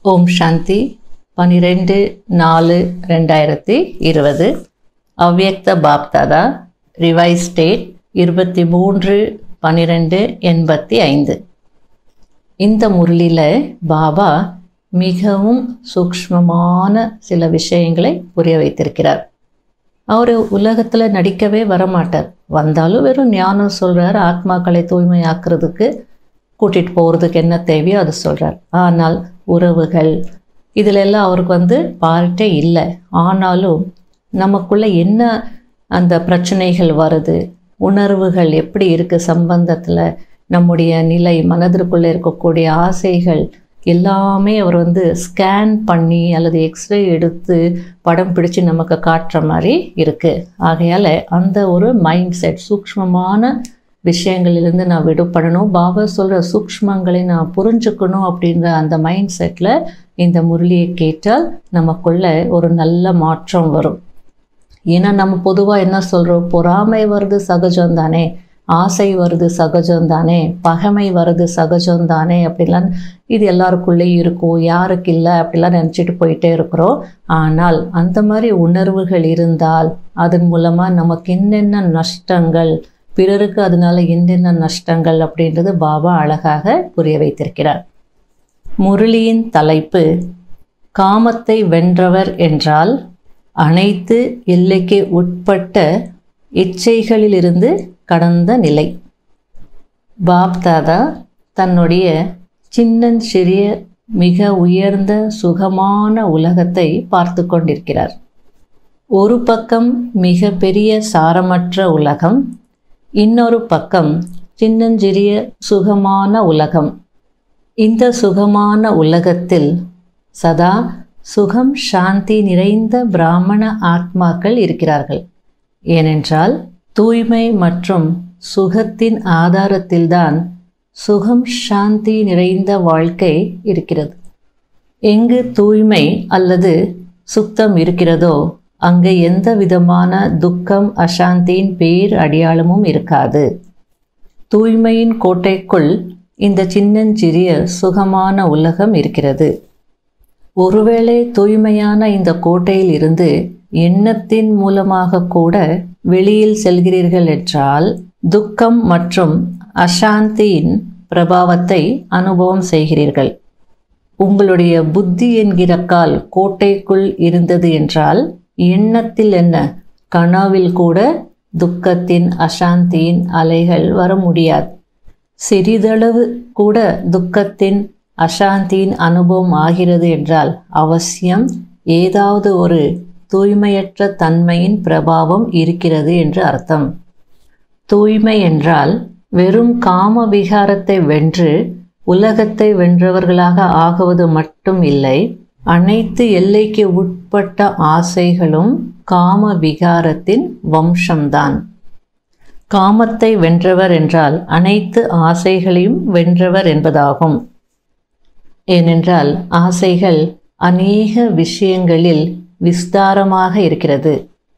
ஓம் சாந்தி பன்னிரெண்டு நாலு ரெண்டாயிரத்தி இருபது அவ்யக்த பாப்தாதா ரிவைஸ் டேட் இருபத்தி மூன்று பன்னிரெண்டு எண்பத்தி ஐந்து இந்த முரளியில் பாபா மிகவும் சூக்ஷ்மமான சில விஷயங்களை புரிய வைத்திருக்கிறார் அவர் உலகத்தில் நடிக்கவே வரமாட்டார் வந்தாலும் வெறும் ஞானம் சொல்கிறார் ஆத்மாக்களை தூய்மையாக்குறதுக்கு கூட்டிகிட்டு போகிறதுக்கு என்ன தேவையோ அது சொல்கிறார் ஆனால் உறவுகள் இதில் எல்லாம் அவருக்கு வந்து பார்ட்டே இல்லை ஆனாலும் நமக்குள்ளே என்ன அந்த பிரச்சனைகள் வருது உணர்வுகள் எப்படி இருக்குது சம்பந்தத்தில் நம்முடைய நிலை மனதிற்குள்ளே இருக்கக்கூடிய ஆசைகள் எல்லாமே அவர் வந்து ஸ்கேன் பண்ணி அல்லது எக்ஸ்ரே எடுத்து படம் பிடிச்சு நமக்கு காட்டுற மாதிரி இருக்குது ஆகையால் அந்த ஒரு மைண்ட் செட் சூக்ஷ்மமான விஷயங்களிலிருந்து நான் விடுபடணும் பாபா சொல்கிற சூக்ஷ்மங்களை நான் புரிஞ்சுக்கணும் அப்படின்ற அந்த மைண்ட் செட்டில் இந்த முரளியை கேட்டால் நமக்குள்ள ஒரு நல்ல மாற்றம் வரும் ஏன்னா நம்ம பொதுவாக என்ன சொல்கிறோம் பொறாமை வருது சகஜம் தானே ஆசை வருது சகஜம் தானே பகைமை வருது சகஜம் தானே அப்படிலாம் இது எல்லாருக்குள்ளேயும் இருக்கும் யாருக்கு இல்லை அப்படிலாம் நினச்சிட்டு போயிட்டே இருக்கிறோம் ஆனால் அந்த மாதிரி உணர்வுகள் இருந்தால் அதன் மூலமாக நமக்கு என்னென்ன நஷ்டங்கள் பிறருக்கு அதனால என்னென்ன நஷ்டங்கள் அப்படின்றது பாபா அழகாக புரிய வைத்திருக்கிறார் முரளியின் தலைப்பு காமத்தை வென்றவர் என்றால் அனைத்து எல்லைக்கு உட்பட்ட இச்சைகளிலிருந்து கடந்த நிலை பாப்தாதா தன்னுடைய சின்னஞ்சிறிய மிக உயர்ந்த சுகமான உலகத்தை பார்த்து கொண்டிருக்கிறார் ஒரு பக்கம் மிக பெரிய சாரமற்ற உலகம் இன்னொரு பக்கம் சின்னஞ்சிறிய சுகமான உலகம் இந்த சுகமான உலகத்தில் சதா சுகம் சாந்தி நிறைந்த பிராமண ஆத்மாக்கள் இருக்கிறார்கள் ஏனென்றால் தூய்மை மற்றும் சுகத்தின் ஆதாரத்தில்தான் சுகம் சாந்தி நிறைந்த வாழ்க்கை இருக்கிறது எங்கு தூய்மை அல்லது சுத்தம் இருக்கிறதோ அங்கே எந்த விதமான துக்கம் அசாந்தியின் பேர் அடையாளமும் இருக்காது தூய்மையின் கோட்டைக்குள் இந்த சின்னஞ்சிறிய சுகமான உலகம் இருக்கிறது ஒருவேளை தூய்மையான இந்த கோட்டையில் இருந்து எண்ணத்தின் மூலமாக கூட வெளியில் செல்கிறீர்கள் என்றால் துக்கம் மற்றும் அசாந்தியின் பிரபாவத்தை அனுபவம் செய்கிறீர்கள் உங்களுடைய புத்தி என்கிற கால் கோட்டைக்குள் இருந்தது என்றால் எண்ணத்தில் என்ன கனவில் கூட துக்கத்தின் அசாந்தியின் அலைகள் வர முடியாது சிறிதளவு கூட துக்கத்தின் அசாந்தியின் அனுபவம் ஆகிறது என்றால் அவசியம் ஏதாவது ஒரு தூய்மையற்ற தன்மையின் பிரபாவம் இருக்கிறது என்று அர்த்தம் தூய்மை என்றால் வெறும் காம விகாரத்தை வென்று உலகத்தை வென்றவர்களாக ஆகுவது மட்டும் இல்லை அனைத்து எல்லைக்கு உட்பட்ட ஆசைகளும் காம விகாரத்தின் வம்சம்தான் காமத்தை வென்றவர் என்றால் அனைத்து ஆசைகளையும் வென்றவர் என்பதாகும் ஏனென்றால் ஆசைகள் அநேக விஷயங்களில் விஸ்தாரமாக இருக்கிறது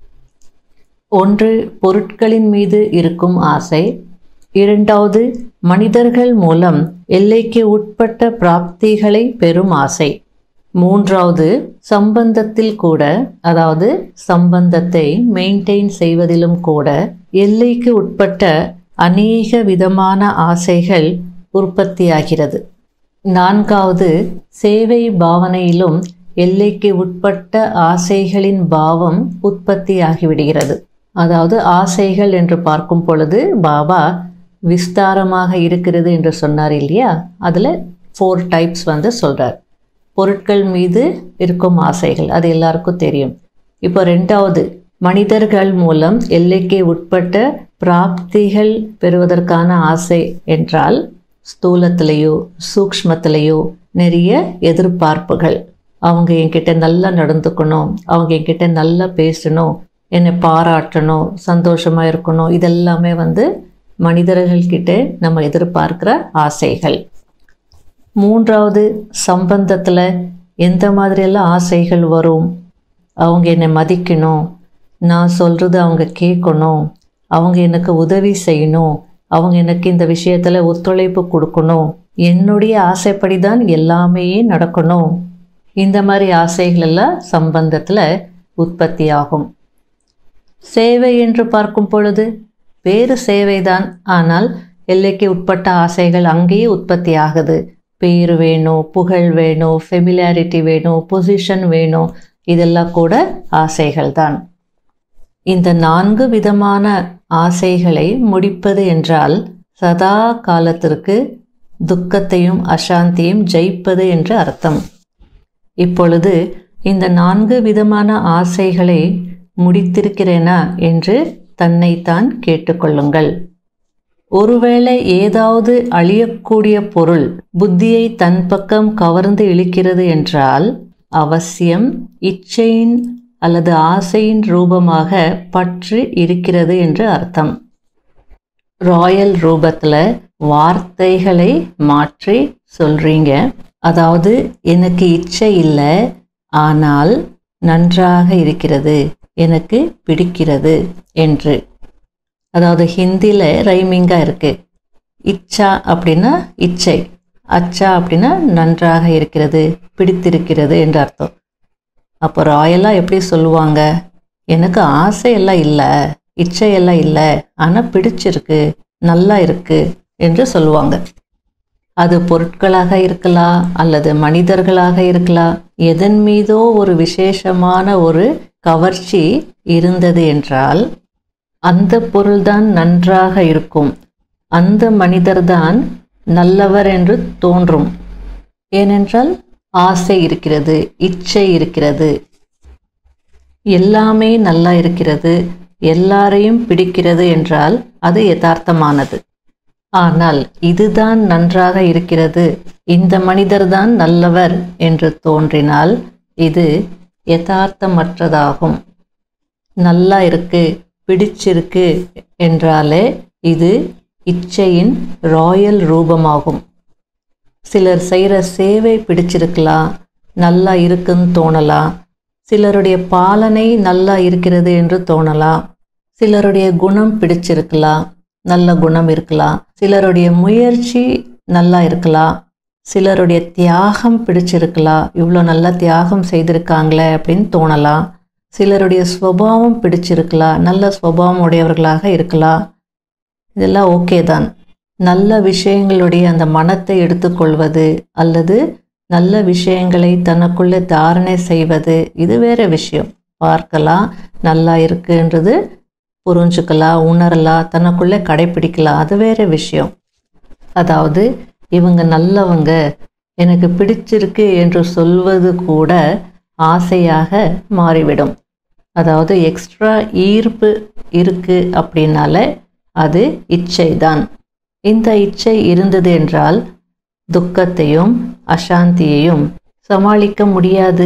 ஒன்று பொருட்களின் மீது இருக்கும் ஆசை இரண்டாவது மனிதர்கள் மூலம் எல்லைக்கு உட்பட்ட பிராப்திகளை பெறும் ஆசை மூன்றாவது சம்பந்தத்தில் கூட அதாவது சம்பந்தத்தை மெயின்டைன் செய்வதிலும் கூட எல்லைக்கு உட்பட்ட அநேக விதமான ஆசைகள் உற்பத்தியாகிறது நான்காவது சேவை பாவனையிலும் எல்லைக்கு உட்பட்ட ஆசைகளின் பாவம் உற்பத்தியாகிவிடுகிறது அதாவது ஆசைகள் என்று பார்க்கும் பொழுது பாபா விஸ்தாரமாக இருக்கிறது என்று சொன்னார் இல்லையா அதில் ஃபோர் டைப்ஸ் வந்து சொல்கிறார் பொருட்கள் மீது இருக்கும் ஆசைகள் அது எல்லாருக்கும் தெரியும் இப்போ ரெண்டாவது மனிதர்கள் மூலம் எல்லைக்கு உட்பட்ட பிராப்திகள் பெறுவதற்கான ஆசை என்றால் ஸ்தூலத்திலேயோ சூக்ஷ்மத்திலேயோ நிறைய எதிர்பார்ப்புகள் அவங்க என்கிட்ட நல்லா நடந்துக்கணும் அவங்க என்கிட்ட நல்லா பேசணும் என்னை பாராட்டணும் சந்தோஷமாக இருக்கணும் இதெல்லாமே வந்து மனிதர்கள்கிட்ட நம்ம எதிர்பார்க்குற ஆசைகள் மூன்றாவது சம்பந்தத்தில் எந்த மாதிரியெல்லாம் ஆசைகள் வரும் அவங்க என்னை மதிக்கணும் நான் சொல்கிறது அவங்க கேட்கணும் அவங்க எனக்கு உதவி செய்யணும் அவங்க எனக்கு இந்த விஷயத்தில் ஒத்துழைப்பு கொடுக்கணும் என்னுடைய ஆசைப்படி தான் எல்லாமே நடக்கணும் இந்த மாதிரி ஆசைகள் எல்லாம் சம்பந்தத்தில் உற்பத்தி ஆகும் சேவை என்று பார்க்கும் பொழுது வேறு சேவைதான் ஆனால் எல்லைக்கு உட்பட்ட ஆசைகள் அங்கேயே உற்பத்தி ஆகுது பேர் வேணும் புகழ் வேணும் ஃபெமிலியாரிட்டி வேணும் பொசிஷன் வேணும் இதெல்லாம் கூட ஆசைகள் தான் இந்த நான்கு விதமான ஆசைகளை முடிப்பது என்றால் சதா காலத்திற்கு துக்கத்தையும் அசாந்தியும் ஜெயிப்பது என்று அர்த்தம் இப்பொழுது இந்த நான்கு விதமான ஆசைகளை முடித்திருக்கிறேனா என்று தன்னைத்தான் கேட்டுக்கொள்ளுங்கள் ஒருவேளை ஏதாவது அழியக்கூடிய பொருள் புத்தியை தன் பக்கம் கவர்ந்து இழுக்கிறது என்றால் அவசியம் இச்சையின் அல்லது ஆசையின் ரூபமாக பற்று இருக்கிறது என்று அர்த்தம் ராயல் ரூபத்தில் வார்த்தைகளை மாற்றி சொல்றீங்க அதாவது எனக்கு இச்சை இல்லை ஆனால் நன்றாக இருக்கிறது எனக்கு பிடிக்கிறது என்று அதாவது ஹிந்தியில் ரைமிங்காக இருக்கு இச்சா அப்படின்னா இச்சை அச்சா அப்படின்னா நன்றாக இருக்கிறது பிடித்திருக்கிறது என்று அர்த்தம் அப்போ ராயலாக எப்படி சொல்லுவாங்க எனக்கு ஆசையெல்லாம் இல்லை இச்சையெல்லாம் இல்லை ஆனால் பிடிச்சிருக்கு நல்லா இருக்கு என்று சொல்லுவாங்க அது பொருட்களாக இருக்கலாம் அல்லது மனிதர்களாக இருக்கலாம் எதன் மீதோ ஒரு விசேஷமான ஒரு கவர்ச்சி இருந்தது என்றால் அந்த பொருள்தான் நன்றாக இருக்கும் அந்த மனிதர்தான் நல்லவர் என்று தோன்றும் ஏனென்றால் ஆசை இருக்கிறது இச்சை இருக்கிறது எல்லாமே நல்லா இருக்கிறது எல்லாரையும் பிடிக்கிறது என்றால் அது யதார்த்தமானது ஆனால் இதுதான் நன்றாக இருக்கிறது இந்த மனிதர்தான் நல்லவர் என்று தோன்றினால் இது யதார்த்தமற்றதாகும் நல்லா இருக்கு பிடிச்சிருக்கு என்றாலே இது இச்சையின் ராயல் ரூபமாகும் சிலர் செய்கிற சேவை பிடிச்சிருக்கலாம் நல்லா இருக்குன்னு தோணலாம் சிலருடைய பாலனை நல்லா இருக்கிறது என்று தோணலாம் சிலருடைய குணம் பிடிச்சிருக்கலாம் நல்ல குணம் இருக்கலாம் சிலருடைய முயற்சி நல்லா இருக்கலாம் சிலருடைய தியாகம் பிடிச்சிருக்கலாம் இவ்வளோ நல்லா தியாகம் செய்திருக்காங்களே அப்படின்னு தோணலாம் சிலருடைய ஸ்வபாவம் பிடிச்சிருக்கலாம் நல்ல ஸ்வபாவம் உடையவர்களாக இருக்கலாம் இதெல்லாம் ஓகே தான் நல்ல விஷயங்களுடைய அந்த மனத்தை எடுத்துக்கொள்வது அல்லது நல்ல விஷயங்களை தனக்குள்ளே தாரணை செய்வது இது வேற விஷயம் பார்க்கலாம் நல்லா இருக்குன்றது புரிஞ்சுக்கலாம் உணரலாம் தனக்குள்ளே கடைப்பிடிக்கலாம் அது வேற விஷயம் அதாவது இவங்க நல்லவங்க எனக்கு பிடிச்சிருக்கு என்று சொல்வது கூட ஆசையாக மாறிவிடும் அதாவது எக்ஸ்ட்ரா ஈர்ப்பு இருக்கு அப்படின்னால அது இச்சை தான் இந்த இச்சை இருந்தது என்றால் துக்கத்தையும் அசாந்தியையும் சமாளிக்க முடியாது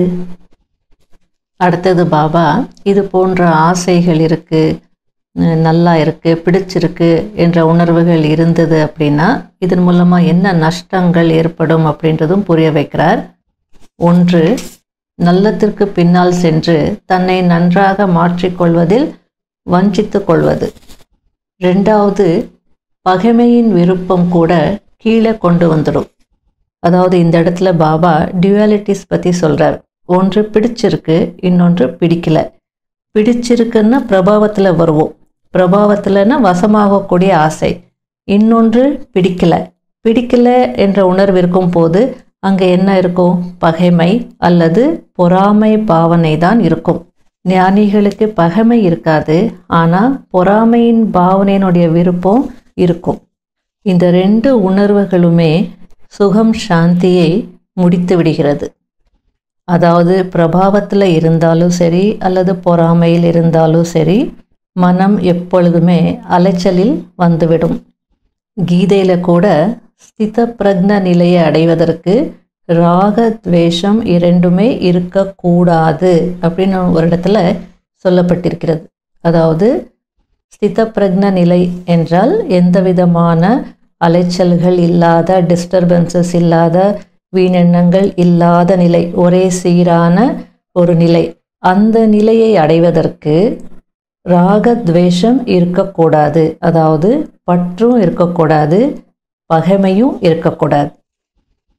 அடுத்தது பாபா இது போன்ற ஆசைகள் இருக்கு அஹ் நல்லா இருக்கு பிடிச்சிருக்கு என்ற உணர்வுகள் இருந்தது அப்படின்னா இதன் மூலமா என்ன நஷ்டங்கள் ஏற்படும் அப்படின்றதும் புரிய வைக்கிறார் ஒன்று நல்லத்திற்கு பின்னால் சென்று தன்னை நன்றாக மாற்றிக்கொள்வதில் வஞ்சித்துக் கொள்வது ரெண்டாவது பகைமையின் விருப்பம் கூட கீழே கொண்டு வந்துடும் அதாவது இந்த இடத்துல பாபா டியூவாலிட்டிஸ் பற்றி சொல்கிறார் ஒன்று பிடிச்சிருக்கு இன்னொன்று பிடிக்கல பிடிச்சிருக்குன்னா பிரபாவத்தில் வருவோம் பிரபாவத்தில்னா வசமாகக்கூடிய ஆசை இன்னொன்று பிடிக்கல பிடிக்கல என்ற உணர்வு இருக்கும் போது அங்கே என்ன இருக்கும் பகைமை அல்லது பொறாமை பாவனை தான் இருக்கும் ஞானிகளுக்கு பகைமை இருக்காது ஆனால் பொறாமையின் பாவனையினுடைய விருப்பம் இருக்கும் இந்த ரெண்டு உணர்வுகளுமே சுகம் சாந்தியை முடித்து விடுகிறது அதாவது பிரபாவத்தில் இருந்தாலும் சரி அல்லது பொறாமையில் இருந்தாலும் சரி மனம் எப்பொழுதுமே அலைச்சலில் வந்துவிடும் கீதையில் கூட ஸ்தித பிரக்ன நிலையை அடைவதற்கு ராக துவேஷம் இரண்டுமே இருக்கக்கூடாது அப்படின்னு ஒரு இடத்துல சொல்லப்பட்டிருக்கிறது அதாவது ஸ்தித பிரக்ன நிலை என்றால் எந்த விதமான அலைச்சல்கள் இல்லாத டிஸ்டர்பன்சஸ் இல்லாத வீணெண்ணங்கள் இல்லாத நிலை ஒரே சீரான ஒரு நிலை அந்த நிலையை அடைவதற்கு ராகத்வேஷம் இருக்கக்கூடாது அதாவது பற்றும் இருக்கக்கூடாது பகைமையும் இருக்கக்கூடாது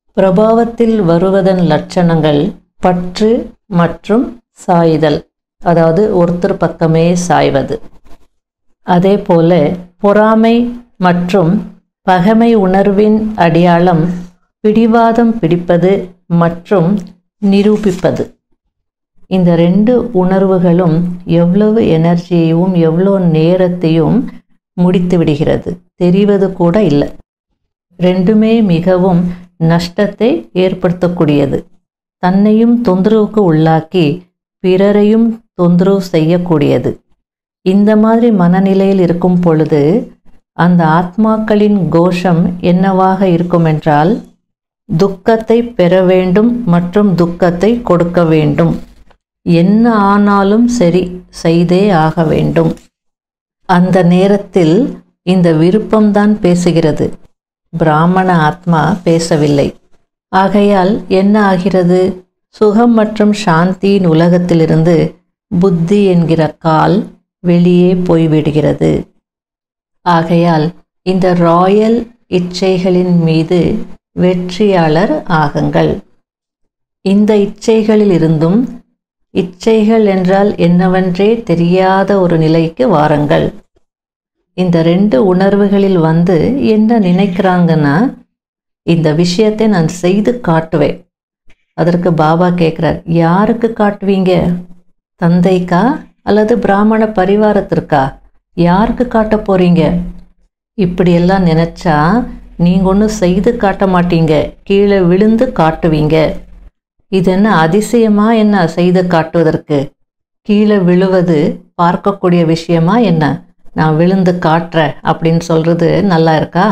பிரபாவத்தில் வருவதன் லட்சணங்கள் பற்று மற்றும் சாய்தல் அதாவது ஒருத்தர் பக்கமே சாய்வது அதே போல பொறாமை மற்றும் பகைமை உணர்வின் அடையாளம் பிடிவாதம் பிடிப்பது மற்றும் நிரூபிப்பது இந்த ரெண்டு உணர்வுகளும் எவ்வளவு எனர்ஜியையும் எவ்வளோ நேரத்தையும் முடித்து விடுகிறது தெரிவது கூட இல்லை ரெண்டுமே மிகவும் நஷ்டத்தை ஏற்படுத்தக்கூடியது தன்னையும் தொந்தரவுக்கு உள்ளாக்கி பிறரையும் தொந்தரவு செய்யக்கூடியது இந்த மாதிரி மனநிலையில் இருக்கும் பொழுது அந்த ஆத்மாக்களின் கோஷம் என்னவாக இருக்கும் என்றால் துக்கத்தை பெற வேண்டும் மற்றும் துக்கத்தை கொடுக்க வேண்டும் என்ன ஆனாலும் சரி செய்தே ஆக வேண்டும் அந்த நேரத்தில் இந்த விருப்பம்தான் பேசுகிறது பிராமண ஆத்மா பேசவில்லை ஆகையால் என்ன ஆகிறது சுகம் மற்றும் சாந்தியின் உலகத்திலிருந்து புத்தி என்கிற கால் வெளியே போய்விடுகிறது ஆகையால் இந்த ராயல் இச்சைகளின் மீது வெற்றியாளர் ஆகுங்கள் இந்த இச்சைகளில் இருந்தும் இச்சைகள் என்றால் என்னவென்றே தெரியாத ஒரு நிலைக்கு வாருங்கள் இந்த ரெண்டு உணர்வுகளில் வந்து என்ன நினைக்கிறாங்கன்னா இந்த விஷயத்தை நான் செய்து காட்டுவேன் அதற்கு பாபா கேட்குறார் யாருக்கு காட்டுவீங்க தந்தைக்கா அல்லது பிராமண பரிவாரத்திற்கா யாருக்கு காட்ட போறீங்க இப்படியெல்லாம் நினச்சா நீங்கள் ஒன்றும் செய்து காட்ட மாட்டீங்க கீழே விழுந்து காட்டுவீங்க இது என்ன அதிசயமா என்ன செய்து காட்டுவதற்கு கீழே விழுவது பார்க்கக்கூடிய விஷயமா என்ன நான் விழுந்து காட்டுறேன் அப்படின்னு சொல்றது நல்லா இருக்கா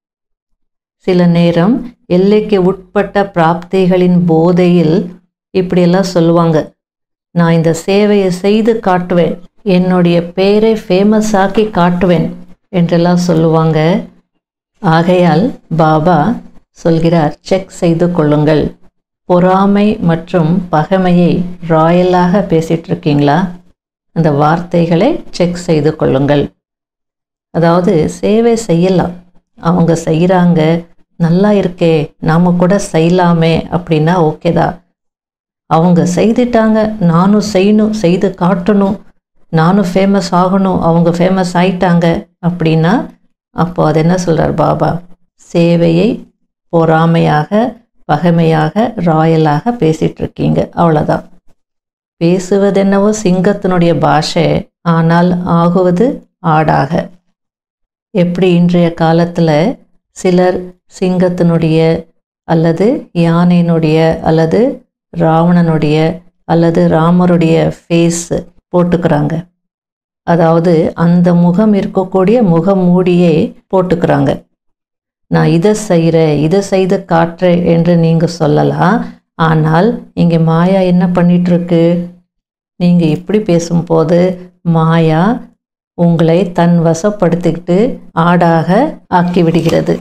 சில நேரம் எல்லைக்கு உட்பட்ட பிராப்திகளின் போதையில் இப்படியெல்லாம் சொல்லுவாங்க நான் இந்த சேவையை செய்து காட்டுவேன் என்னுடைய பேரை ஃபேமஸ் ஆக்கி காட்டுவேன் என்றெல்லாம் சொல்லுவாங்க ஆகையால் பாபா சொல்கிறார் செக் செய்து கொள்ளுங்கள் பொறாமை மற்றும் பகைமையை ராயலாக பேசிட்டு இருக்கீங்களா அந்த வார்த்தைகளை செக் செய்து கொள்ளுங்கள் அதாவது சேவை செய்யலாம் அவங்க செய்கிறாங்க நல்லா இருக்கே நாம் கூட செய்யலாமே அப்படின்னா ஓகே தான் அவங்க செய்துட்டாங்க நானும் செய்யணும் செய்து காட்டணும் நானும் ஃபேமஸ் ஆகணும் அவங்க ஃபேமஸ் ஆயிட்டாங்க அப்படின்னா அப்போ அது என்ன சொல்கிறார் பாபா சேவையை பொறாமையாக பகைமையாக ராயலாக பேசிட்டு இருக்கீங்க அவ்வளோதான் பேசுவதென்னவோ சிங்கத்தினுடைய பாஷை ஆனால் ஆகுவது ஆடாக எப்படி இன்றைய காலத்தில் சிலர் சிங்கத்தினுடைய அல்லது யானையினுடைய அல்லது ராவணனுடைய அல்லது ராமருடைய ஃபேஸ் போட்டுக்கிறாங்க அதாவது அந்த முகம் இருக்கக்கூடிய முகமூடியே போட்டுக்கிறாங்க நான் இதை செய்கிறேன் இதை செய்து காட்டுறேன் என்று நீங்கள் சொல்லலாம் ஆனால் இங்கே மாயா என்ன பண்ணிட்டு இருக்கு நீங்கள் இப்படி பேசும்போது மாயா உங்களை தன் வசப்படுத்திக்கிட்டு ஆடாக ஆக்கி விடுகிறது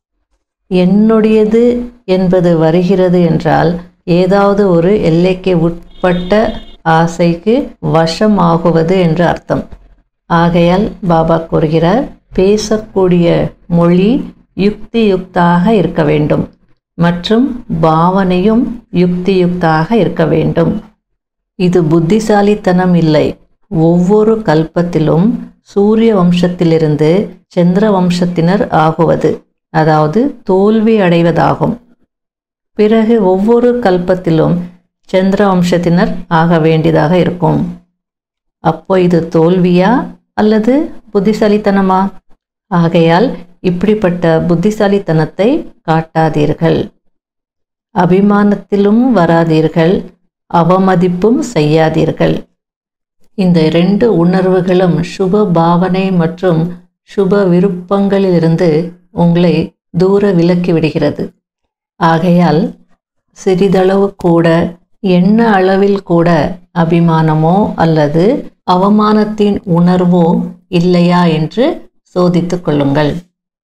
என்னுடையது என்பது வருகிறது என்றால் ஏதாவது ஒரு எல்லைக்கு உட்பட்ட ஆசைக்கு வசமாகுவது என்று அர்த்தம் ஆகையால் பாபா கூறுகிறார் பேசக்கூடிய மொழி யுக்தி யுக்தாக இருக்க வேண்டும் மற்றும் பாவனையும் யுக்தி யுக்தாக இருக்க வேண்டும் இது புத்திசாலித்தனம் இல்லை ஒவ்வொரு கல்பத்திலும் சூரிய வம்சத்திலிருந்து சந்திர வம்சத்தினர் ஆகுவது அதாவது தோல்வி அடைவதாகும் பிறகு ஒவ்வொரு கல்பத்திலும் சந்திர வம்சத்தினர் ஆக வேண்டியதாக இருக்கும் அப்போ இது தோல்வியா அல்லது புத்திசாலித்தனமா ஆகையால் இப்படிப்பட்ட புத்திசாலித்தனத்தை காட்டாதீர்கள் அபிமானத்திலும் வராதீர்கள் அவமதிப்பும் செய்யாதீர்கள் இந்த இரண்டு உணர்வுகளும் சுப பாவனை மற்றும் சுப விருப்பங்களிலிருந்து உங்களை தூர விலக்கி விடுகிறது ஆகையால் சிறிதளவு கூட என்ன அளவில் கூட அபிமானமோ அல்லது அவமானத்தின் உணர்வோ இல்லையா என்று சோதித்துக் கொள்ளுங்கள்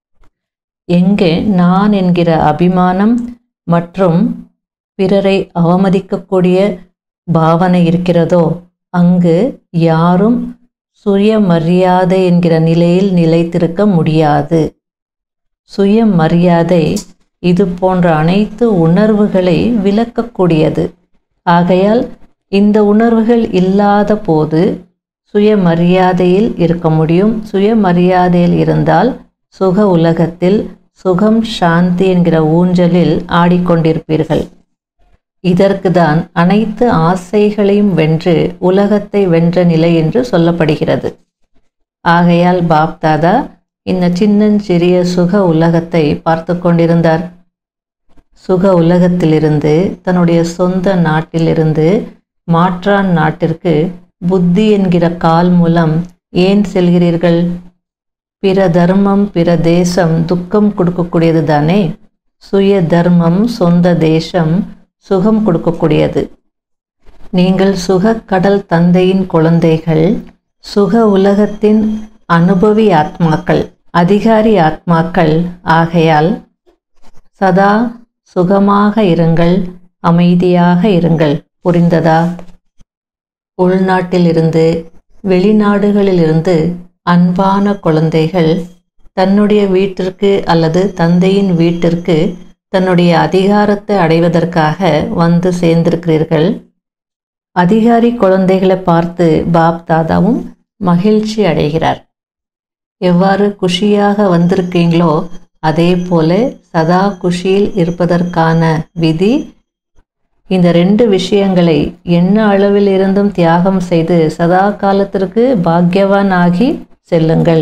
எங்கே நான் என்கிற அபிமானம் மற்றும் பிறரை அவமதிக்கக்கூடிய பாவனை இருக்கிறதோ அங்கு யாரும் சுயமரியாதை என்கிற நிலையில் நிலைத்திருக்க முடியாது சுயமரியாதை இது போன்ற அனைத்து உணர்வுகளை விளக்கக்கூடியது ஆகையால் இந்த உணர்வுகள் இல்லாத போது சுயமரியாதையில் இருக்க முடியும் சுயமரியாதையில் இருந்தால் சுக உலகத்தில் சுகம் சாந்தி என்கிற ஊஞ்சலில் ஆடிக்கொண்டிருப்பீர்கள் இதற்கு தான் அனைத்து ஆசைகளையும் வென்று உலகத்தை வென்ற நிலை என்று சொல்லப்படுகிறது ஆகையால் பாப்தாதா இந்த சின்னஞ்சிறிய சுக உலகத்தை பார்த்து கொண்டிருந்தார் சுக உலகத்திலிருந்து தன்னுடைய சொந்த நாட்டிலிருந்து மாற்றான் நாட்டிற்கு புத்தி என்கிற கால் மூலம் ஏன் செல்கிறீர்கள் பிற தர்மம் பிற தேசம் துக்கம் கொடுக்கக்கூடியது தானே சுய தர்மம் சொந்த தேசம் சுகம் கொடுக்கக்கூடியது நீங்கள் சுக கடல் தந்தையின் குழந்தைகள் சுக உலகத்தின் அனுபவி ஆத்மாக்கள் அதிகாரி ஆத்மாக்கள் ஆகையால் சதா சுகமாக இருங்கள் அமைதியாக இருங்கள் புரிந்ததா உள்நாட்டிலிருந்து வெளிநாடுகளிலிருந்து அன்பான குழந்தைகள் தன்னுடைய வீட்டிற்கு அல்லது தந்தையின் வீட்டிற்கு தன்னுடைய அதிகாரத்தை அடைவதற்காக வந்து சேர்ந்திருக்கிறீர்கள் அதிகாரி குழந்தைகளை பார்த்து பாப் தாதாவும் மகிழ்ச்சி அடைகிறார் எவ்வாறு குஷியாக வந்திருக்கீங்களோ அதே போல சதா குஷியில் இருப்பதற்கான விதி இந்த ரெண்டு விஷயங்களை என்ன அளவில் இருந்தும் தியாகம் செய்து சதா காலத்திற்கு பாக்யவான் ஆகி செல்லுங்கள்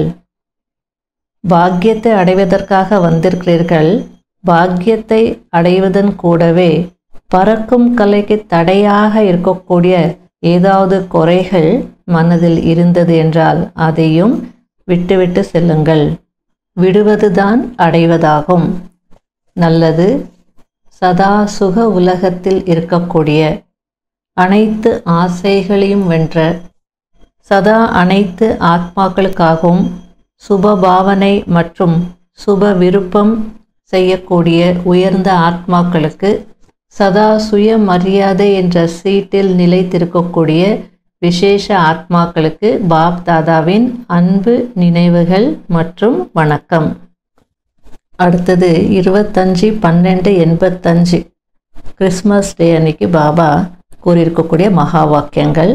பாக்கியத்தை அடைவதற்காக வந்திருக்கிறீர்கள் பாக்கியத்தை அடைவதன் கூடவே பறக்கும் கலைக்கு தடையாக இருக்கக்கூடிய ஏதாவது குறைகள் மனதில் இருந்தது என்றால் அதையும் விட்டுவிட்டு செல்லுங்கள் விடுவதுதான் அடைவதாகும் நல்லது சதா சுக உலகத்தில் இருக்கக்கூடிய அனைத்து ஆசைகளையும் வென்ற சதா அனைத்து ஆத்மாக்களுக்காகவும் சுப பாவனை மற்றும் சுப விருப்பம் செய்யக்கூடிய உயர்ந்த ஆத்மாக்களுக்கு சதா சுயமரியாதை என்ற சீட்டில் நிலைத்திருக்கக்கூடிய விசேஷ ஆத்மாக்களுக்கு பாப் தாதாவின் அன்பு நினைவுகள் மற்றும் வணக்கம் அடுத்தது இருபத்தஞ்சி பன்னெண்டு எண்பத்தஞ்சு கிறிஸ்மஸ் டே அன்னைக்கு பாபா கூறியிருக்கக்கூடிய மகா வாக்கியங்கள்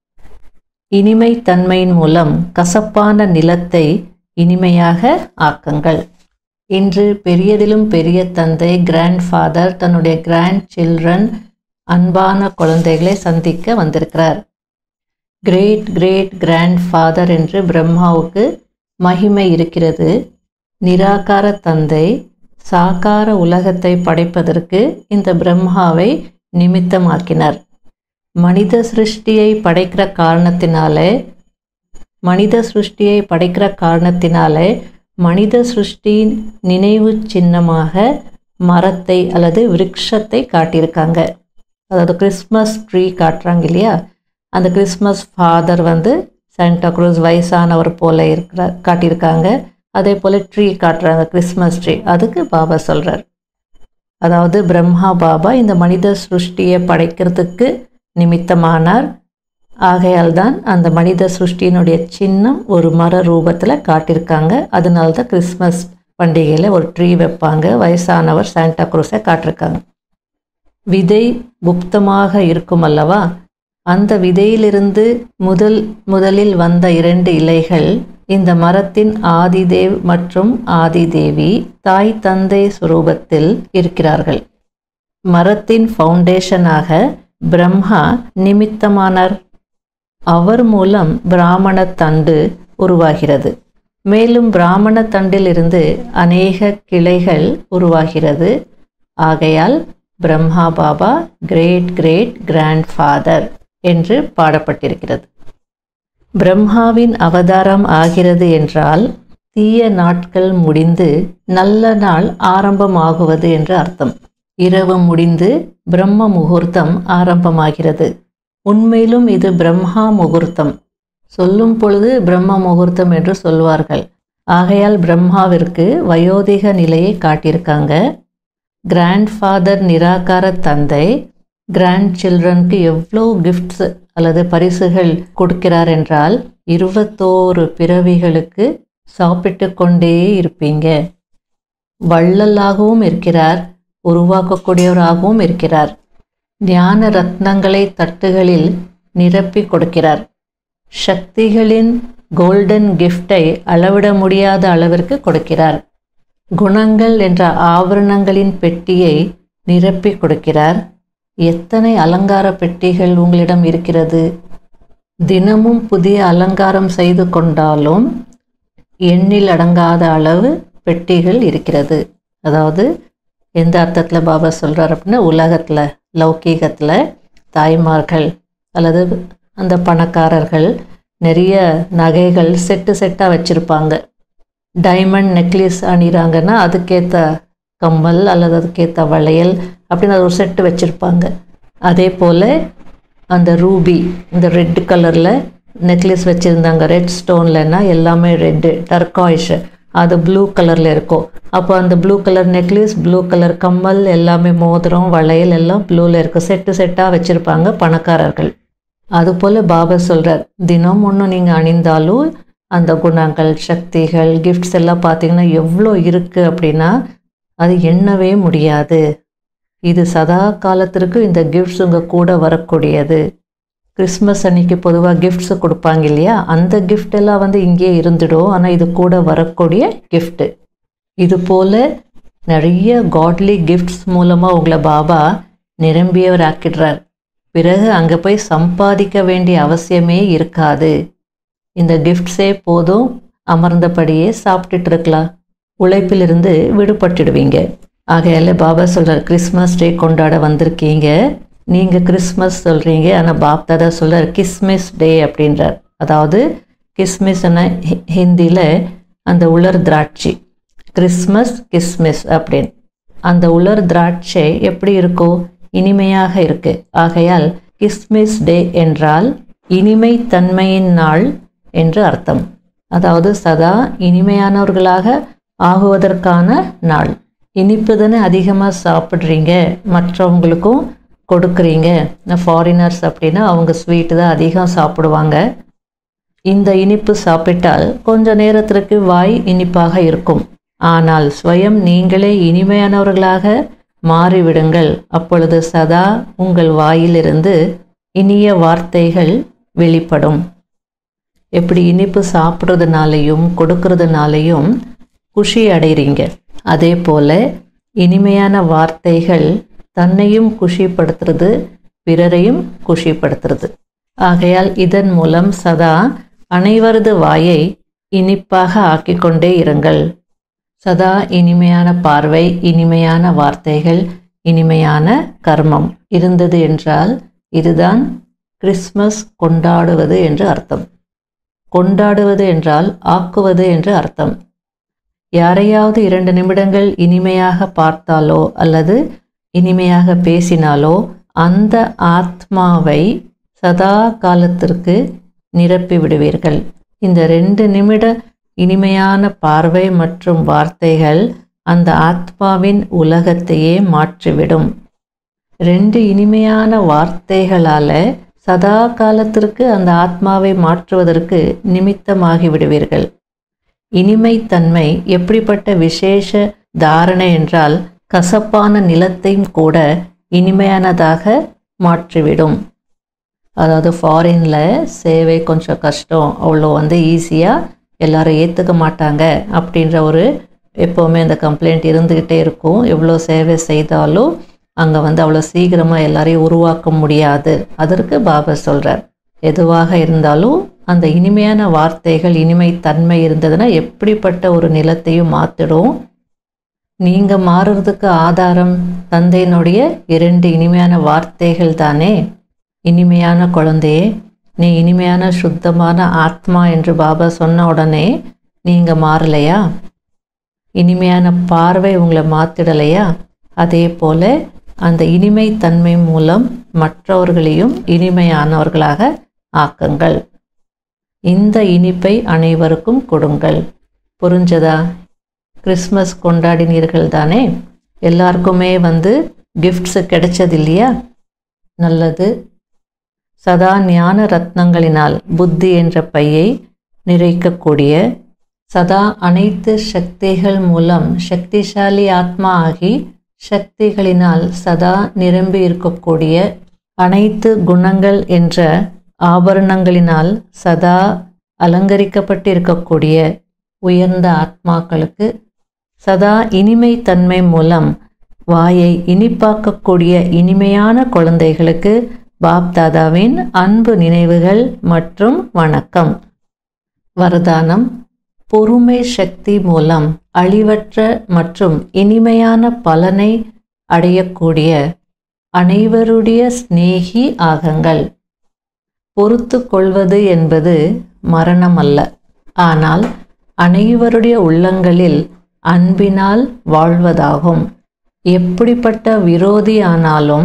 இனிமை தன்மையின் மூலம் கசப்பான நிலத்தை இனிமையாக ஆக்குங்கள் இன்று பெரியதிலும் பெரிய தந்தை கிராண்ட் ஃபாதர் தன்னுடைய கிராண்ட் சில்ட்ரன் அன்பான குழந்தைகளை சந்திக்க வந்திருக்கிறார் கிரேட் கிரேட் கிராண்ட் ஃபாதர் என்று பிரம்மாவுக்கு மகிமை இருக்கிறது நிராகார தந்தை சாகார உலகத்தை படைப்பதற்கு இந்த பிரம்மாவை நிமித்தமாக்கினார் மனித சிருஷ்டியை படைக்கிற காரணத்தினாலே மனித சிருஷ்டியை படைக்கிற காரணத்தினாலே மனித சிருஷ்டியின் நினைவு சின்னமாக மரத்தை அல்லது விருட்சத்தை காட்டியிருக்காங்க அதாவது கிறிஸ்மஸ் ட்ரீ காட்டுறாங்க இல்லையா அந்த கிறிஸ்மஸ் ஃபாதர் வந்து சாண்டா க்ரூஸ் வயசானவர் போல இருக்கிறார் காட்டியிருக்காங்க அதே போல் ட்ரீ காட்டுறாங்க கிறிஸ்மஸ் ட்ரீ அதுக்கு பாபா சொல்கிறார் அதாவது பிரம்மா பாபா இந்த மனித சிருஷ்டியை படைக்கிறதுக்கு நிமித்தமானார் ஆகையால் தான் அந்த மனித சிருஷ்டியினுடைய சின்னம் ஒரு மர ரூபத்தில் காட்டியிருக்காங்க அதனால தான் கிறிஸ்மஸ் பண்டிகையில் ஒரு ட்ரீ வைப்பாங்க வயசானவர் சாண்டா குரூஸை காட்டிருக்காங்க விதை குப்தமாக இருக்கும் அல்லவா அந்த விதையிலிருந்து முதல் முதலில் வந்த இரண்டு இலைகள் இந்த மரத்தின் ஆதிதேவ் மற்றும் ஆதிதேவி தாய் தந்தை சுரூபத்தில் இருக்கிறார்கள் மரத்தின் ஃபவுண்டேஷனாக பிரம்மா நிமித்தமானார் அவர் மூலம் பிராமண தண்டு உருவாகிறது மேலும் பிராமண தண்டிலிருந்து அநேக கிளைகள் உருவாகிறது ஆகையால் Brahma Baba great great grand father என்று பாடப்பட்டிருக்கிறது பிரம்மாவின் அவதாரம் ஆகிறது என்றால் தீய நாட்கள் முடிந்து நல்ல நாள் ஆரம்பமாகுவது என்று அர்த்தம் இரவு முடிந்து பிரம்ம முகூர்த்தம் ஆரம்பமாகிறது உண்மையிலும் இது பிரம்மா முகூர்த்தம் சொல்லும் பொழுது பிரம்ம முகூர்த்தம் என்று சொல்வார்கள் ஆகையால் பிரம்மாவிற்கு வயோதிக நிலையை காட்டியிருக்காங்க கிராண்ட் ஃபாதர் நிராகார தந்தை கிராண்ட் சில்ட்ரனுக்கு எவ்வளோ கிஃப்ட்ஸ் அல்லது பரிசுகள் கொடுக்கிறார் என்றால் இருபத்தோரு பிறவிகளுக்கு சாப்பிட்டு கொண்டே இருப்பீங்க வள்ளலாகவும் இருக்கிறார் உருவாக்கக்கூடியவராகவும் இருக்கிறார் ஞான ரத்னங்களை தட்டுகளில் நிரப்பி கொடுக்கிறார் சக்திகளின் கோல்டன் கிஃப்டை அளவிட முடியாத அளவிற்கு கொடுக்கிறார் குணங்கள் என்ற ஆபரணங்களின் பெட்டியை நிரப்பி கொடுக்கிறார் எத்தனை அலங்கார பெட்டிகள் உங்களிடம் இருக்கிறது தினமும் புதிய அலங்காரம் செய்து கொண்டாலும் எண்ணில் அடங்காத அளவு பெட்டிகள் இருக்கிறது அதாவது எந்த அர்த்தத்தில் பாபா சொல்கிறார் அப்படின்னா உலகத்தில் லௌகீகத்தில் தாய்மார்கள் அல்லது அந்த பணக்காரர்கள் நிறைய நகைகள் செட்டு செட்டாக வச்சுருப்பாங்க டைமண்ட் நெக்லஸ் அணிகிறாங்கன்னா அதுக்கேற்ற கம்மல் அல்லது அதுக்கேற்ற வளையல் அப்படின்னு அது ஒரு செட்டு வச்சுருப்பாங்க அதே போல் அந்த ரூபி இந்த ரெட் கலரில் நெக்லஸ் வச்சுருந்தாங்க ரெட் ஸ்டோன்லன்னா எல்லாமே ரெட்டு டர்காய்ஷ் அது ப்ளூ கலரில் இருக்கும் அப்போ அந்த blue colour necklace blue colour கம்மல் எல்லாமே மோதிரம் வளையல் எல்லாம் ப்ளூவில் இருக்கும் செட்டு செட்டாக வச்சுருப்பாங்க பணக்காரர்கள் அதுபோல் பாபா சொல்கிறார் தினம் ஒன்று நீங்கள் அணிந்தாலும் அந்த குணங்கள் சக்திகள் கிஃப்ட்ஸ் எல்லாம் பார்த்தீங்கன்னா எவ்வளோ இருக்குது அப்படின்னா அது எண்ணவே முடியாது இது சதா காலத்திற்கு இந்த கிஃப்ட்ஸ் உங்கள் கூட வரக்கூடியது கிறிஸ்மஸ் அன்னைக்கு பொதுவாக கிஃப்ட்ஸ் கொடுப்பாங்க இல்லையா அந்த gift எல்லாம் வந்து இங்கேயே இருந்துடும் ஆனால் இது கூட வரக்கூடிய gift இது போல் நிறைய காட்லி கிஃப்ட்ஸ் மூலமாக உங்களை பாபா நிரம்பியவர் ஆக்கிடுறார் பிறகு அங்கே போய் சம்பாதிக்க வேண்டிய அவசியமே இருக்காது இந்த கிஃப்ட்ஸே போதும் அமர்ந்தபடியே சாப்பிட்டுட்டு இருக்கலாம் உழைப்பிலிருந்து விடுபட்டுடுவீங்க ஆகையால பாபா சொல்கிறார் கிறிஸ்மஸ் டே கொண்டாட வந்திருக்கீங்க நீங்கள் கிறிஸ்மஸ் சொல்கிறீங்க ஆனால் பாப் தாதா சொல்கிறார் கிஸ்மிஸ் டே அப்படின்றார் அதாவது கிஸ்மிஸ்னா ஹிந்தியில் அந்த உலர் திராட்சை கிறிஸ்மஸ் கிஸ்மிஸ் அப்படின்னு அந்த உலர் திராட்சை எப்படி இருக்கோ இனிமையாக இருக்கு ஆகையால் கிஸ்மிஸ் டே என்றால் இனிமை தன்மையின் நாள் என்று அர்த்தம் அதாவது சதா இனிமையானவர்களாக ஆகுவதற்கான நாள் இனிப்பு தானே அதிகமாக சாப்பிட்றீங்க மற்றவங்களுக்கும் கொடுக்குறீங்க ஃபாரினர்ஸ் அப்படின்னா அவங்க ஸ்வீட்டு தான் அதிகம் சாப்பிடுவாங்க இந்த இனிப்பு சாப்பிட்டால் கொஞ்ச நேரத்திற்கு வாய் இனிப்பாக இருக்கும் ஆனால் ஸ்வயம் நீங்களே இனிமையானவர்களாக மாறிவிடுங்கள் அப்பொழுது சதா உங்கள் வாயிலிருந்து இனிய வார்த்தைகள் வெளிப்படும் எப்படி இனிப்பு சாப்பிட்றதுனாலையும் கொடுக்கறதுனாலையும் குஷி அடைகிறீங்க அதே போல் இனிமையான வார்த்தைகள் தன்னையும் குஷிப்படுத்துறது பிறரையும் குஷிப்படுத்துறது ஆகையால் இதன் மூலம் சதா அனைவரது வாயை இனிப்பாக ஆக்கிக்கொண்டே இருங்கள் சதா இனிமையான பார்வை இனிமையான வார்த்தைகள் இனிமையான கர்மம் இருந்தது என்றால் இதுதான் கிறிஸ்மஸ் கொண்டாடுவது என்று அர்த்தம் கொண்டாடுவது என்றால் ஆக்குவது என்று அர்த்தம் யாரையாவது இரண்டு நிமிடங்கள் இனிமையாக பார்த்தாலோ அல்லது இனிமையாக பேசினாலோ அந்த ஆத்மாவை சதா காலத்திற்கு நிரப்பி விடுவீர்கள் இந்த ரெண்டு நிமிட இனிமையான பார்வை மற்றும் வார்த்தைகள் அந்த ஆத்மாவின் உலகத்தையே மாற்றிவிடும் ரெண்டு இனிமையான வார்த்தைகளால் சதா காலத்திற்கு அந்த ஆத்மாவை மாற்றுவதற்கு நிமித்தமாகி விடுவீர்கள் இனிமைத்தன்மை எப்படிப்பட்ட விசேஷ தாரணை என்றால் கசப்பான நிலத்தையும் கூட இனிமையானதாக மாற்றிவிடும் அதாவது ஃபாரினில் சேவை கொஞ்சம் கஷ்டம் அவ்வளோ வந்து ஈஸியாக எல்லாரும் ஏற்றுக்க மாட்டாங்க அப்படின்ற ஒரு எப்போவுமே அந்த கம்ப்ளைண்ட் இருந்துக்கிட்டே இருக்கும் எவ்வளோ சேவை செய்தாலும் அங்கே வந்து அவ்வளோ சீக்கிரமாக எல்லாரையும் உருவாக்க முடியாது அதற்கு பாபா சொல்கிறார் எதுவாக இருந்தாலும் அந்த இனிமையான வார்த்தைகள் இனிமை தன்மை இருந்ததுன்னா எப்படிப்பட்ட ஒரு நிலத்தையும் மாற்றிடும் நீங்கள் மாறுறதுக்கு ஆதாரம் தந்தையினுடைய இரண்டு இனிமையான வார்த்தைகள் தானே இனிமையான குழந்தையே நீ இனிமையான சுத்தமான ஆத்மா என்று பாபா சொன்ன உடனே நீங்கள் மாறலையா இனிமையான பார்வை உங்களை மாற்றிடலையா அதே போல அந்த இனிமை தன்மை மூலம் மற்றவர்களையும் இனிமையானவர்களாக ஆக்குங்கள் இந்த இனிப்பை அனைவருக்கும் கொடுங்கள் புரிஞ்சதா கிறிஸ்மஸ் கொண்டாடினீர்கள் தானே எல்லாருக்குமே வந்து கிஃப்ட்ஸ் கிடைச்சது இல்லையா நல்லது சதா ஞான ரத்னங்களினால் புத்தி என்ற பையை நிறைக்கக்கூடிய சதா அனைத்து சக்திகள் மூலம் சக்திசாலி ஆத்மா ஆகி சக்திகளினால் சதா நிரம்பி இருக்கக்கூடிய அனைத்து குணங்கள் என்ற ஆபரணங்களினால் சதா அலங்கரிக்கப்பட்டிருக்கக்கூடிய உயர்ந்த ஆத்மாக்களுக்கு சதா இனிமை தன்மை மூலம் வாயை இனிப்பாக்கக்கூடிய இனிமையான குழந்தைகளுக்கு பாப்தாதாவின் அன்பு நினைவுகள் மற்றும் வணக்கம் வரதானம் பொறுமை சக்தி மூலம் அழிவற்ற மற்றும் இனிமையான பலனை அடையக்கூடிய அனைவருடைய சிநேகி ஆகங்கள் பொறுத்து கொள்வது என்பது மரணம் அல்ல ஆனால் அனைவருடைய உள்ளங்களில் அன்பினால் வாழ்வதாகும் எப்படிப்பட்ட விரோதி ஆனாலும்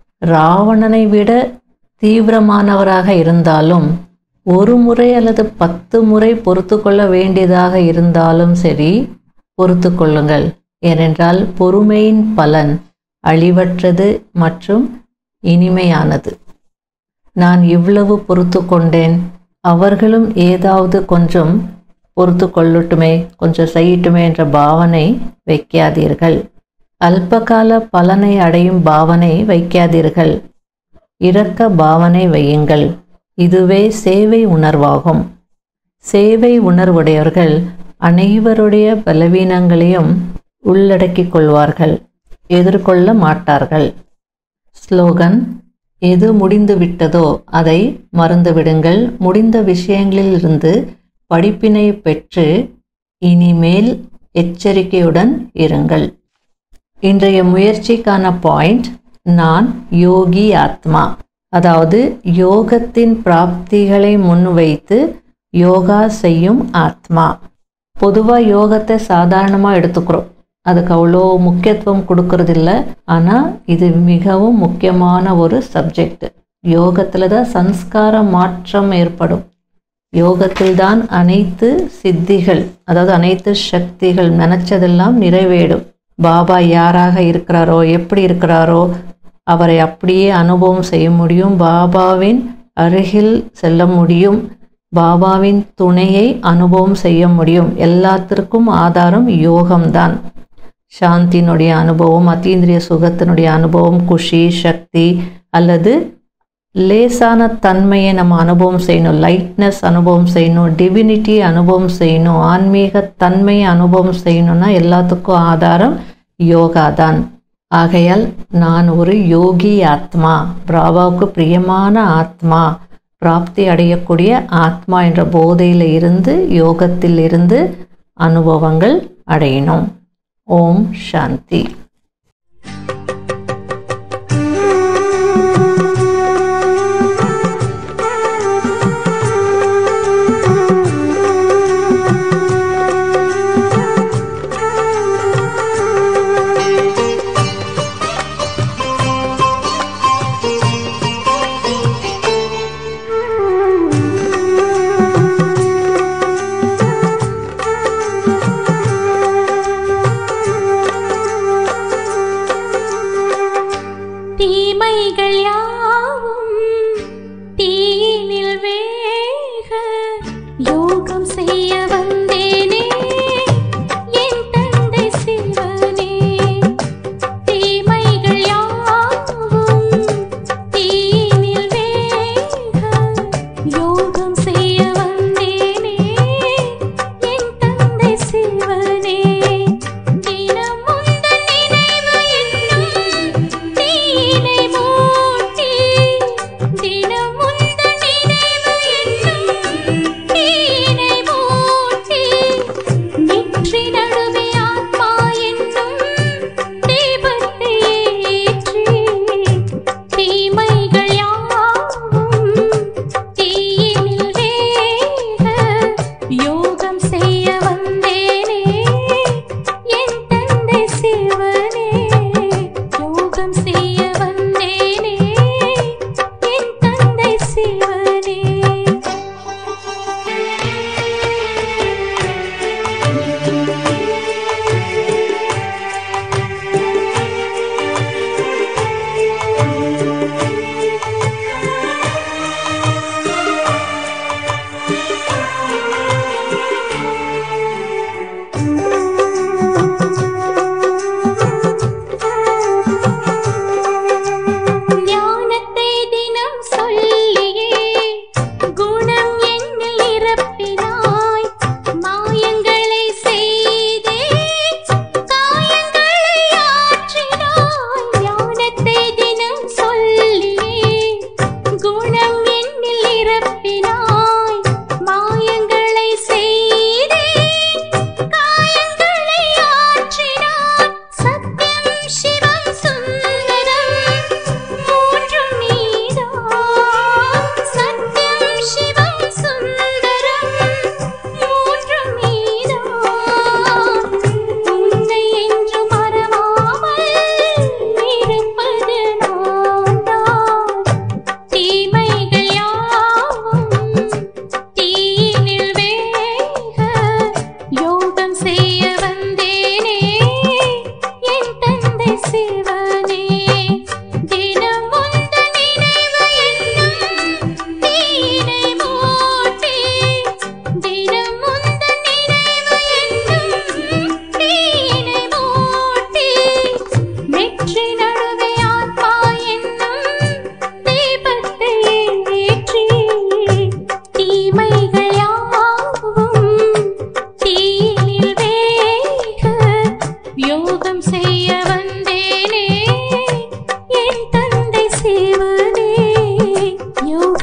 ராவணனை விட தீவிரமானவராக இருந்தாலும் ஒரு முறை அல்லது பத்து முறை பொறுத்து கொள்ள வேண்டியதாக இருந்தாலும் சரி பொறுத்து கொள்ளுங்கள் ஏனென்றால் பொறுமையின் பலன் அழிவற்றது மற்றும் இனிமையானது நான் இவ்வளவு பொறுத்து கொண்டேன் அவர்களும் ஏதாவது கொஞ்சம் பொறுத்து கொள்ளட்டுமே கொஞ்சம் செய்யட்டுமே என்ற பாவனை வைக்காதீர்கள் அல்பகால பலனை அடையும் பாவனை வைக்காதீர்கள் இரக்க பாவனை வையுங்கள் இதுவே சேவை உணர்வாகும் சேவை உணர்வுடையவர்கள் அனைவருடைய பலவீனங்களையும் உள்ளடக்கிக் கொள்வார்கள் எதிர்கொள்ள மாட்டார்கள் ஸ்லோகன் எது முடிந்து விட்டதோ அதை மறந்துவிடுங்கள் முடிந்த விஷயங்களிலிருந்து படிப்பினை பெற்று இனிமேல் எச்சரிக்கையுடன் இருங்கள் இன்றைய முயற்சிக்கான பாயிண்ட் நான் யோகி ஆத்மா அதாவது யோகத்தின் பிராப்திகளை முன்வைத்து யோகா செய்யும் ஆத்மா பொதுவாக யோகத்தை சாதாரணமாக எடுத்துக்கிறோம் அதுக்கு அவ்வளோ முக்கியத்துவம் கொடுக்கறதில்ல ஆனால் இது மிகவும் முக்கியமான ஒரு சப்ஜெக்ட் யோகத்தில் தான் சன்ஸ்கார மாற்றம் ஏற்படும் யோகத்தில் தான் அனைத்து சித்திகள் அதாவது அனைத்து சக்திகள் நினச்சதெல்லாம் நிறைவேறும் பாபா யாராக இருக்கிறாரோ எப்படி இருக்கிறாரோ அவரை அப்படியே அனுபவம் செய்ய முடியும் பாபாவின் அருகில் செல்ல முடியும் பாபாவின் துணையை அனுபவம் செய்ய முடியும் எல்லாத்திற்கும் ஆதாரம் யோகம்தான் சாந்தினுடைய அனுபவம் அத்தீந்திரிய சுகத்தினுடைய அனுபவம் குஷி சக்தி அல்லது லேசான தன்மையை நம்ம அனுபவம் செய்யணும் லைட்னஸ் அனுபவம் செய்யணும் டிவினிட்டி அனுபவம் செய்யணும் ஆன்மீக தன்மையை அனுபவம் செய்யணும்னா எல்லாத்துக்கும் ஆதாரம் யோகா தான் ஆகையால் நான் ஒரு யோகி ஆத்மா பிராபாவுக்கு பிரியமான ஆத்மா பிராப்தி அடையக்கூடிய ஆத்மா என்ற போதையில் இருந்து யோகத்தில் இருந்து அனுபவங்கள் அடையணும் ஓம் சாந்தி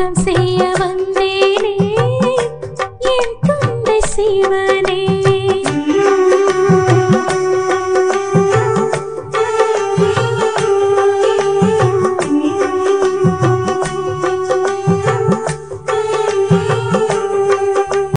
சுத்தம் செய்ய வந்தே